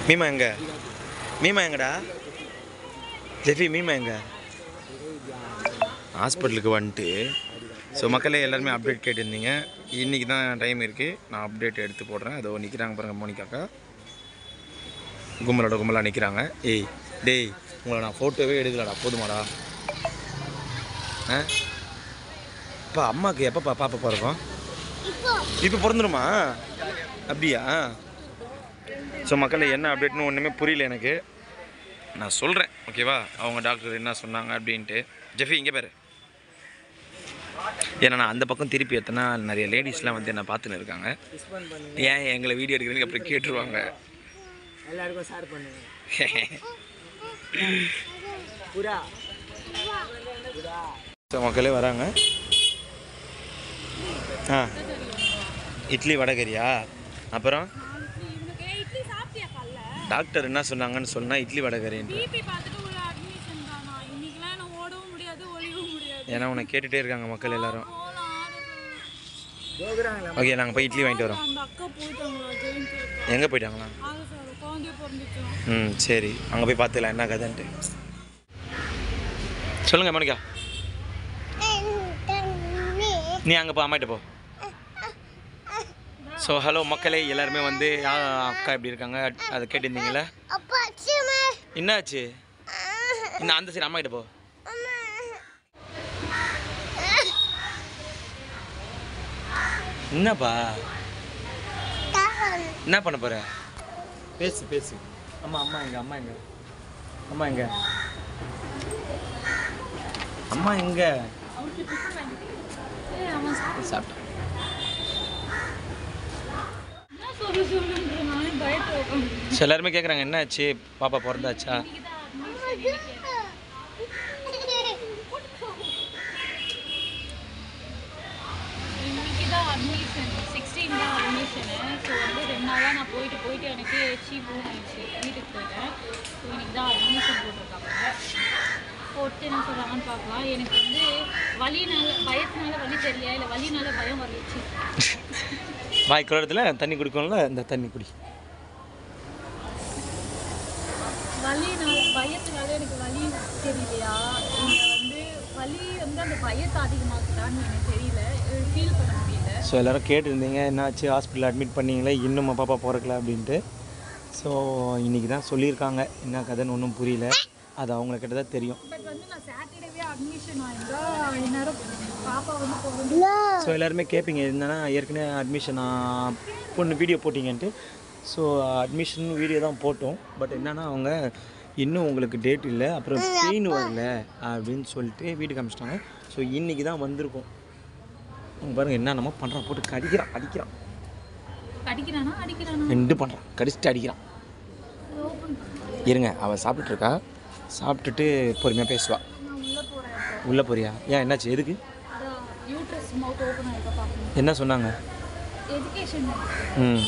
மீமா எங்க மீமா எங்கடா ஜெஃபி மீமா எங்க ஹாஸ்பிட்டலுக்கு வந்துட்டு ஸோ மக்களே எல்லாருமே அப்டேட் கேட்டிருந்தீங்க இன்றைக்கி தான் டைம் இருக்குது நான் அப்டேட் எடுத்து போடுறேன் அதோ நிற்கிறாங்க பாருங்க மோனிகாக்கா கும்பலோட கும்பலாக நிற்கிறாங்க ஏய் டேய் உங்களை நான் ஃபோட்டோவே எடுக்கலடா போதுமாடா ஆ அப்பா அம்மாவுக்கு எப்போப்பா பாப்பா பிறக்கும் இப்போ பிறந்துருமா அப்படியா ஸோ மக்களே என்ன அப்டேட்னு ஒன்றுமே புரியல எனக்கு நான் சொல்கிறேன் ஓகேவா அவங்க டாக்டர் என்ன சொன்னாங்க அப்படின்ட்டு ஜெஃபி இங்கே பாரு ஏன்னா நான் அந்த பக்கம் திருப்பி எத்தனா நிறைய லேடிஸ்லாம் வந்து என்ன பார்த்துன்னு இருக்காங்க ரெஸ்பாண்ட் பண்ணுங்க ஏன் எங்களை வீடியோ எடுக்கிறதுக்கு அப்புறம் கேட்டுருவாங்க எல்லாருக்கும் ஷேர் பண்ணுங்க புறா புறா ஸோ மக்களே வராங்க ஆ இட்லி வடகரியா அப்புறம் இவனுக்கு இட்லி சாப்பிட்டியா காலைல டாக்டர் என்ன சொன்னாங்கன்னு சொன்னால் இட்லி வடகரின்னு பிபி பார்த்துட்டு உள்ள அட்மிஷன் தானா இன்னைக்கெல்லாம் நான் ஓடவும் முடியாது ஒளியவும் முடியாது ஏன்னா உன்னை கேட்டுகிட்டே இருக்காங்க மக்கள் எல்லாரும் போலாம் போகிறாங்களா ஓகே நாங்கள் போய் இட்லி வாங்கிட்டு வரோம் அந்த அக்கா போயிட்டாங்களா ஜெயின் கேட்க எங்கே போயிட்டாங்களா ஆக சார் குழந்தைய பிறந்துச்சோம் ம் சரி அங்கே போய் பார்த்துக்கலாம் என்ன கதைன்ட்டு சொல்லுங்கள் மணிக்கா நீ அங்கே போ அம்மாட்ட போ ஸோ ஹலோ மக்களே எல்லாருமே வந்து ஆ, அக்கா எப்படி இருக்காங்க அதை கேட்டிருந்தீங்களே என்னாச்சு இன்னும் அந்த சைடு அம்மா கிட்ட போ என்னப்பா என்ன பண்ண போற பேசு பேசு அம்மா அம்மா எங்க அம்மா எங்க அம்மா எங்க அம்மா எங்க சாப்பிட்டேன் என்ன சொல்ல சொல்லுன்ற நானே பயத்தை உட்காந்து ஸோ எல்லாருமே கேட்குறாங்க என்னாச்சு பாப்பா பிறந்தாச்சா இன்னைக்கு தான் அட்மிஷன் சிக்ஸ்டீன் தான் அட்மிஷனு ஸோ வந்து ரெண்டு நாளாக நான் போயிட்டு போயிட்டு எனக்கு சீப் ரூம் ஆயிடுச்சு வீட்டுக்கு போயிட்டேன் ஸோ இன்னைக்கு தான் அட்மிஷன் போட்டிருக்காங்க போட்டு என்ன சொல்கிறாங்கன்னு பார்க்கலாம் எனக்கு வந்து வலினால பயத்தினால வலி தெரியல இல்லை வலினால பயம் வந்துச்சு வாய் குளத்துல தண்ணி குடிக்கணும்ல இந்த தண்ணி குடி வலினால பயத்தினால எனக்கு வலி தெரியலையா இங்கே வந்து வலி வந்து அந்த பயத்தை அதிகமாக்குதான்னு எனக்கு தெரியல ஃபீல் பண்ண முடியல ஸோ எல்லாரும் கேட்டிருந்தீங்க என்னாச்சு ஹாஸ்பிட்டல் அட்மிட் பண்ணீங்களே இன்னும் பாப்பா பிறக்கல அப்படின்ட்டு ஸோ இன்னைக்கு தான் சொல்லியிருக்காங்க என்ன கதைன்னு ஒன்றும் புரியல அது அவங்கள கிட்ட தான் தெரியும் பட் வந்து நான் சாட்டர்டேவே அட்மிஷன் ஆயிருந்தா இந்நேரம் பாப்பா வந்து பிறந்து ஸோ எல்லாருமே கேட்பீங்க என்னன்னா ஏற்கனவே அட்மிஷன் பொண்ணு வீடியோ போட்டிங்கன்ட்டு ஸோ அட்மிஷன் வீடியோ தான் போட்டோம் பட் என்னன்னா அவங்க இன்னும் உங்களுக்கு டேட் இல்லை அப்புறம் பெயின் வரல அப்படின்னு சொல்லிட்டு வீட்டுக்கு அனுப்பிச்சிட்டாங்க ஸோ இன்றைக்கி தான் வந்திருக்கோம் அவங்க பாருங்க என்னென்னமோ பண்ணுறான் போட்டு கடிக்கிறான் அடிக்கிறான் அடிக்கிறானா அடிக்கிறானா ரெண்டு பண்ணுறான் கடிச்சிட்டு அடிக்கிறான் இருங்க அவள் சாப்பிட்டுட்டு இருக்கா சாப்பிட்டுட்டு பொறுமையாக பேசுவா நான் உள்ள போறேன் இப்போ. உள்ளே போறியா ஏன் என்னாச்சு எதுக்கு அதான் யூட்ரஸ் மவுத் ஓப்பன் ஆயிருக்க பார்க்கணும் என்ன சொன்னாங்க எஜுகேஷன் ம்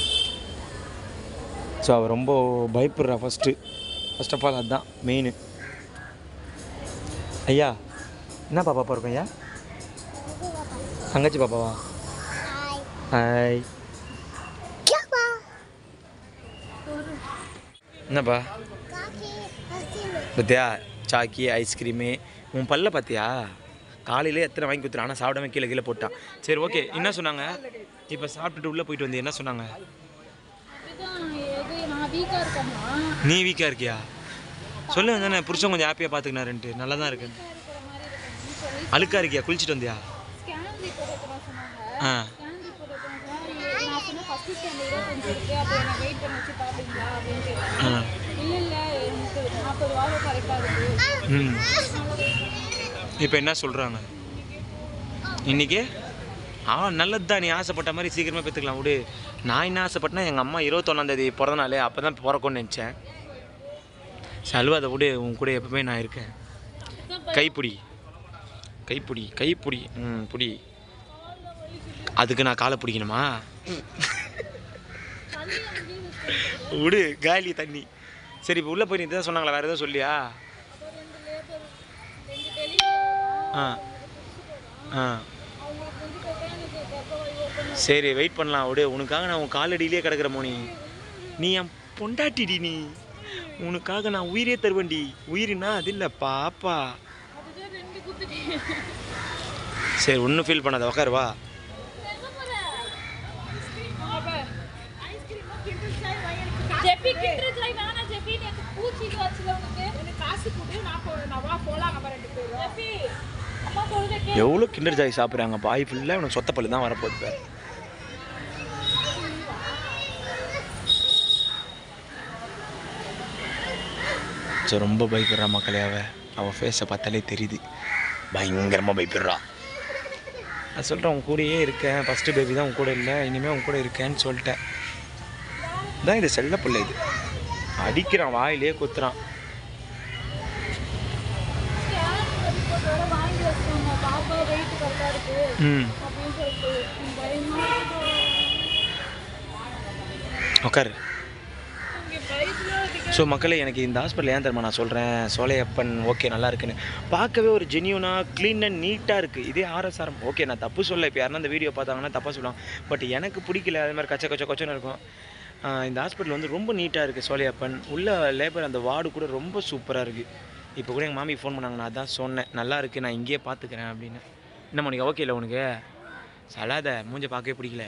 ஸோ அவள் ரொம்ப பயப்படுறா ஃபஸ்ட்டு ஃபர்ஸ்ட் ஆஃப் ஆல் அதுதான் மெயின் ஐயா என்ன பாப்பா பிறக்கும் ஐயா தங்கச்சி பாப்பாவா ஹாய் என்னப்பா பத்தியா சாக்கி ஐஸ்கிரீமு உன் பல்ல பார்த்தியா காலையில எத்தனை வாங்கி கொடுத்துரு ஆனால் சாப்பிடாம கீழே கீழே போட்டான் சரி ஓகே என்ன சொன்னாங்க இப்போ சாப்பிட்டுட்டு உள்ளே போயிட்டு வந்து என்ன சொன்னாங்க அதுதான் எது நான் வீக்கா இருக்கேன்னா நீ வீக்காக இருக்கியா சொல்லுங்க தானே புருஷன் கொஞ்சம் ஹாப்பியாக பார்த்துக்கினாருன்ட்டு நல்லா தான் இருக்கு இருக்கிற மாதிரி இருக்குன்னு சொல்லி அழுக்கா இருக்கியா குளிச்சுட்டு வந்தியா ஸ்கேன் ரிப்போர்ட் எடுத்துனா சொன்னாங்க ஆ ஸ்கேன் ரிப்போர்ட் எடுத்துனா நான் சொன்னேன் ஃபர்ஸ்ட் ஸ்கேன் இருபத்தஞ்சு இருக்கு அப்போ என்ன வெயிட் பண்ண வச்சு பார்ப்பீங்களா அப்படின்னு கேட்டேன் ஆ இல்லை இல்லை எனக்கு நாற்பது வாரம் கரெக்டாக இருக்கு ம் இப்போ என்ன சொல்கிறாங்க இன்னைக்கு ஆ நல்லது தான் நீ ஆசைப்பட்ட மாதிரி சீக்கிரமாக பெற்றுக்கலாம் விடு நான் என்ன ஆசைப்பட்டேன்னா எங்கள் அம்மா இருபத்தொன்னாந்தேதி பிறந்த நாள் அப்போ தான் பிறக்கும்னு நினச்சேன் சலுவா அதை விடு உன் கூட எப்பவுமே நான் இருக்கேன் கைப்பிடி கைப்பிடி கைப்பிடி ம் பிடி அதுக்கு நான் காலை பிடிக்கணுமா விடு காலி தண்ணி சரி இப்போ உள்ளே போய் நீ தான் சொன்னாங்களா வேறு எதுவும் சொல்லியா ஆ ஆ சரி வெயிட் பண்ணலாம் விடு உனக்காக நான் உன் காலடியிலே கிடக்குற மோனி நீ ஏன் பொண்டாட்டிடி நீ உனக்காக நான் உயிரே தருவேன்டி உயிரினா அது இல்லை பாப்பா அதுதான் ரெண்டு குத்துட்டேன் சரி ஒன்றும் ஃபீல் பண்ணாத உக்காரு வா ஜெப்பி கிண்டர் ஜாய் வேணா ஜெப்பி எனக்கு பூச்சி இது ஆச்சுல உனக்கு எனக்கு காசு கொடு நான் போ நான் வா போலாம் நம்ம ரெண்டு பேரும் ஜெப்பி அம்மா சொல்றத கே எவ்வளோ கிண்டர் ஜாய் சாப்பிட்றாங்க பாய் ஃபுல்லாக உனக்கு சொத்த பல்லு தான் வரப்போகுது பாரு. ஸோ ரொம்ப பயப்படுறா மக்களே அவ அவள் ஃபேஸை பார்த்தாலே தெரியுது பயங்கரமாக பயப்படுறா நான் சொல்கிறேன் உன் கூடயே இருக்கேன் ஃபஸ்ட்டு பேபி தான் உன் கூட இல்லை இனிமேல் உன் கூட இருக்கேன்னு சொல்லிட்டேன் தான் இது செல்ல பிள்ளை இது அடிக்கிறான் வாயிலே குத்துறான் வாங்கி வச்சாங்க பாப்பா வெயிட் கரெக்டா இருக்கு ம் அப்படின்னு சொல்லிட்டு பயமா இருக்கு உட்காரு இங்க பைக்ல அதிக ஸோ மக்களே எனக்கு இந்த ஹாஸ்பிட்டல் ஏன் தெரியுமா நான் சொல்கிறேன் சோலையப்பன் ஓகே நல்லா இருக்குன்னு பார்க்கவே ஒரு ஜென்யூனாக க்ளீன் அண்ட் நீட்டாக இருக்குது இதே ஆர்எஸ்ஆர் ஓகே நான் தப்பு சொல்ல இப்போ யாருன்னா இந்த வீடியோ பார்த்தாங்கன்னா தப்பாக சொல்லுவாங்க பட் எனக்கு பிடிக்கல அது மாதிரி கச்ச கச்ச கொச்சன்னு இருக்கும் ஆஹ் இந்த ஹாஸ்பிட்டல் வந்து ரொம்ப நீட்டாக இருக்குது சோலையப்பன் உள்ள லேபர் அந்த வார்டு கூட ரொம்ப சூப்பராக இருக்குது இப்போ கூட எங்கள் மாமி ஃபோன் பண்ணாங்க நான் அதான் சொன்னேன் நல்லா இருக்குது நான் இங்கேயே பார்த்துக்கிறேன் அப்படின்னு என்ன மணிக்கு ஓகே இல்லை உனக்கு சலாத மூஞ்ச பார்க்கவே பிடிக்கல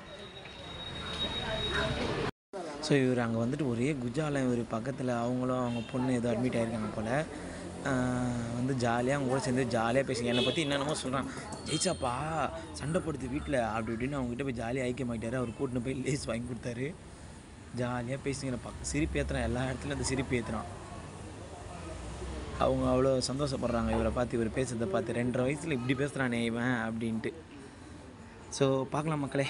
ஸோ இவர் அங்கே வந்துட்டு ஒரே குஜாலம் இவர் பக்கத்தில் அவங்களும் அவங்க பொண்ணு ஏதோ அட்மிட் ஆகிருக்காங்க போல் வந்து ஜாலியாக அவங்க கூட சேர்ந்து ஜாலியாக பேசுங்க என்னை பற்றி என்னென்னமோ சொல்கிறான் ஜெயிச்சாப்பா சண்டை போடுது வீட்டில் அப்படி இப்படின்னு அவங்ககிட்ட போய் ஜாலியாக ஐக்கியமாயிட்டாரு அவர் கூட்டின்னு போய் லேஸ் வாங்கி கொடுத்தாரு ஜாலியாக பேசுங்கிற பக்க சிரிப்பு ஏற்றுறான் எல்லா இடத்துலையும் அந்த சிரிப்பு ஏற்றுறான் அவங்க அவ்வளோ சந்தோஷப்படுறாங்க இவரை பார்த்து இவர் பேசுறதை பார்த்து ரெண்டரை வயசில் இப்படி பேசுகிறானே இவன் அப்படின்ட்டு ஸோ பார்க்கலாம் மக்களே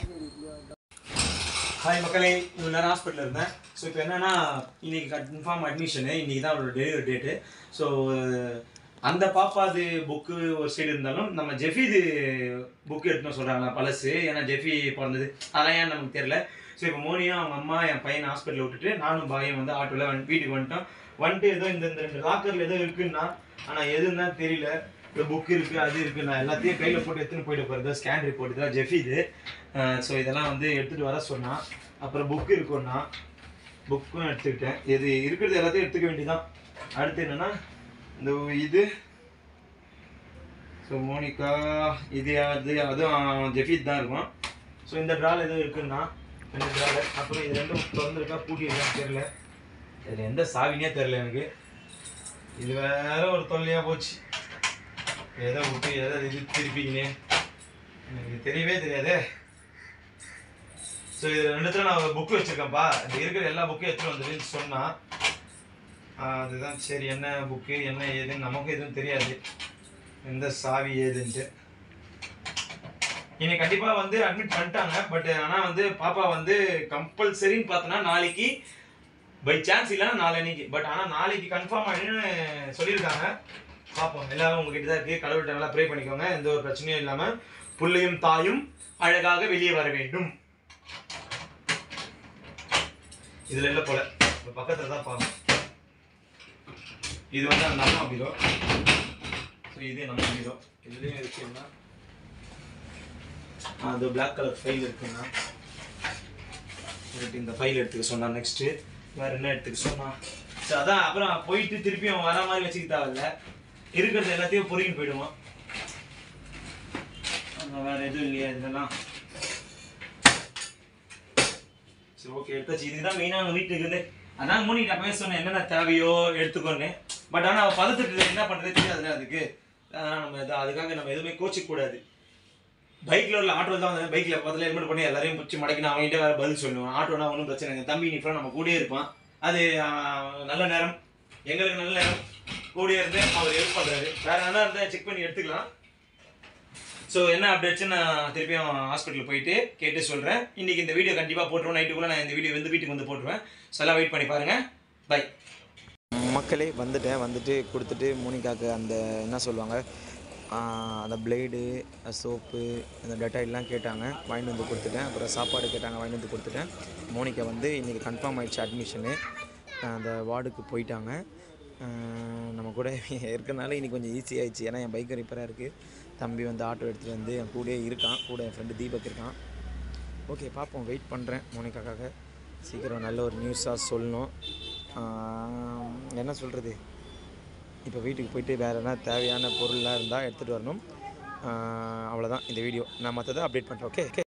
ஹாய் மக்களே இவ்வளோ நேரம் ஹாஸ்பிட்டலில் இருந்தேன் ஸோ இப்போ என்னன்னா இன்னைக்கு கன்ஃபார்ம் அட்மிஷனு இன்னைக்கு தான் அவரோட டெலிவரி டேட்டு ஸோ அந்த பாப்பாது புக்கு ஒரு சைடு இருந்தாலும் நம்ம ஜெஃபிது புக்கு எடுத்துன்னு சொல்கிறாங்களா பழசு ஏன்னா ஜெஃபி பிறந்தது அதெல்லாம் ஏன் நமக்கு தெரியல ஸோ இப்போ மோனியும் அவங்க அம்மா என் பையனை ஹாஸ்பிட்டலில் விட்டுட்டு நானும் பாயும் வந்து ஆட்டோவில் வந்து வீட்டுக்கு வந்துட்டோம் வந்துட்டு ஏதோ இந்த இந்த ரெண்டு லாக்கரில் ஏதோ இருக்குன்னா ஆனால் எதுன்னு தான் தெரியல இந்த புக் இருக்குது அது இருக்குது நான் எல்லாத்தையும் கையில் போட்டு எடுத்துன்னு போயிட்டு போகிறது ஸ்கேன் ரிப்போர்ட் இதெல்லாம் ஜெஃபி இது ஸோ இதெல்லாம் வந்து எடுத்துகிட்டு வர சொன்னான் அப்புறம் புக் இருக்கும்னா புக்கும் எடுத்துக்கிட்டேன் இது இருக்கிறது எல்லாத்தையும் எடுத்துக்க வேண்டியதான் அடுத்து என்னன்னா இந்த இது ஸோ மோனிகா இது அது அதுவும் ஜெஃபித் தான் இருக்கும் ஸோ இந்த ட்ரால் எதுவும் இருக்குன்னா ரெண்டு ட்ரால் அப்புறம் இது ரெண்டும் திறந்துருக்கா பூட்டி இருக்கான்னு தெரியல இதில் எந்த சாவினே தெரில எனக்கு இது வேற ஒரு தொல்லையாக போச்சு எதை விட்டு எதை இது திருப்பிக்கினே எனக்கு தெரியவே தெரியாதே ஸோ இது ரெண்டுத்துல நான் புக் வச்சிருக்கேன்ப்பா இந்த இருக்கிற எல்லா புக்கையும் எடுத்துட்டு வந்துருன்னு சொன்னா ஆஹ் அதுதான் சரி என்ன புக்கு என்ன ஏதுன்னு நமக்கும் எதுவும் தெரியாது எந்த சாவி ஏதுன்ட்டு இன்னைக்கு கண்டிப்பா வந்து அட்மிட் பண்ணிட்டாங்க பட் ஆனா வந்து பாப்பா வந்து கம்பல்சரின்னு பார்த்தோன்னா நாளைக்கு பை சான்ஸ் இல்லைன்னா நாளைக்கு பட் ஆனா நாளைக்கு கன்ஃபார்ம் ஆகிடுன்னு சொல்லியிருக்காங்க பார்ப்போம் எல்லாரும் உங்ககிட்ட தான் இருக்கு கடவுள்கிட்ட நல்லா ப்ரே பண்ணிக்கோங்க எந்த ஒரு பிரச்சனையும் இல்லாம புள்ளையும் தாயும் அழகாக வெளியே வர வேண்டும் இதுல இல்ல போல இந்த பக்கத்துல தான் பார்க்கணும் இது வந்து அந்த அம்மா பீரோ ஸோ இது நம்ம பீரோ இதுலயும் இருக்குன்னா அது பிளாக் கலர் ஃபைல் இருக்குன்னா எனக்கு இந்த ஃபைல் எடுத்துக்க சொன்னா நெக்ஸ்ட்டு வேற என்ன எடுத்துக்க சொன்னா ஸோ அதான் அப்புறம் போயிட்டு திருப்பி அவன் வர மாதிரி வச்சுக்க தேவையில்ல இருக்கிறது எல்லாத்தையும் பொறுக்கின்னு போயிடுவான் அங்க வேற எதுவும் இல்லையா இதெல்லாம் சரி ஓகே எடுத்தாச்சு இதுதான் மெயினாக அவங்க வீட்டுக்கு இருந்து அதான் மூணிகிட்ட பேச சொன்னேன் என்னென்ன தேவையோ எடுத்துக்கோன்னு பட் ஆனால் அவள் பதத்துட்டு என்ன பண்ணுறது தெரியாதுல்ல அதுக்கு அதனால் நம்ம இது அதுக்காக நம்ம எதுவுமே கோச்சிக்க கூடாது பைக்கில் உள்ள ஆட்டோ தான் வந்து பைக்கில் பக்கத்தில் ஹெல்மெட் பண்ணி எல்லாரையும் பிடிச்சி மடக்கி நான் அவங்ககிட்ட வேறு பதில் சொல்லுவேன் ஆட்டோனா ஒன்றும் பிரச்சனை இல்லை தம்பி நீ ஃபுல்லாக நம்ம கூடயே இருப்பான் அது ஆஹ், நல்ல நேரம் எங்களுக்கு நல்ல நேரம் கூடயே இருந்து அவர் ஹெல்ப் பண்ணுறாரு வேற என்ன இருந்தால் செக் பண்ணி எடுத்துக்கலாம் ஸோ என்ன அப்டேட்ஸ் நான் திருப்பியும் ஹாஸ்பிட்டல் போயிட்டு கேட்டு சொல்கிறேன் இன்னைக்கு இந்த வீடியோ கண்டிப்பாக போட்டுருவேன் நைட்டுக்குள்ளே நான் இந்த வீடியோ வந்து வீட்டுக்கு வந்து போட்டுருவேன் ஸோ எல்லாம் வெயிட் பண்ணி பாருங்கள் பை மக்களே வந்துட்டேன் வந்துட்டு கொடுத்துட்டு மோனிகாக்கு அந்த என்ன சொல்லுவாங்க ஆஹ் அந்த பிளேடு சோப்பு அந்த டெட்டாயிலாம் கேட்டாங்க வாங்கிட்டு வந்து கொடுத்துட்டேன் அப்புறம் சாப்பாடு கேட்டாங்க வாங்கிட்டு வந்து கொடுத்துட்டேன் மோனிகா வந்து இன்றைக்கி கன்ஃபார்ம் ஆயிடுச்சு அட்மிஷனு அந்த வார்டுக்கு போயிட்டாங்க ஆஹ் நம்ம கூட இருக்கிறனால இன்னைக்கு கொஞ்சம் ஈஸி ஆயிடுச்சு ஏன்னா என் பைக் ரிப்பேராக இருக்குது தம்பி வந்து ஆட்டோ எடுத்துகிட்டு வந்து என் கூடயே இருக்கான் கூட என் ஃப்ரெண்டு தீபக் இருக்கான் ஓகே பார்ப்போம் வெயிட் பண்ணுறேன் மோனிகாக்காக சீக்கிரம் நல்ல ஒரு நியூஸாக சொல்லணும் ஆஹ், என்ன சொல்கிறது இப்போ வீட்டுக்கு போயிட்டு வேறு என்ன தேவையான பொருள்லாம் இருந்தால் எடுத்துகிட்டு வரணும் ஆஹ், அவ்வளோதான் இந்த வீடியோ நான் மற்றதை அப்டேட் பண்ணுறேன் ஓகே ஓகே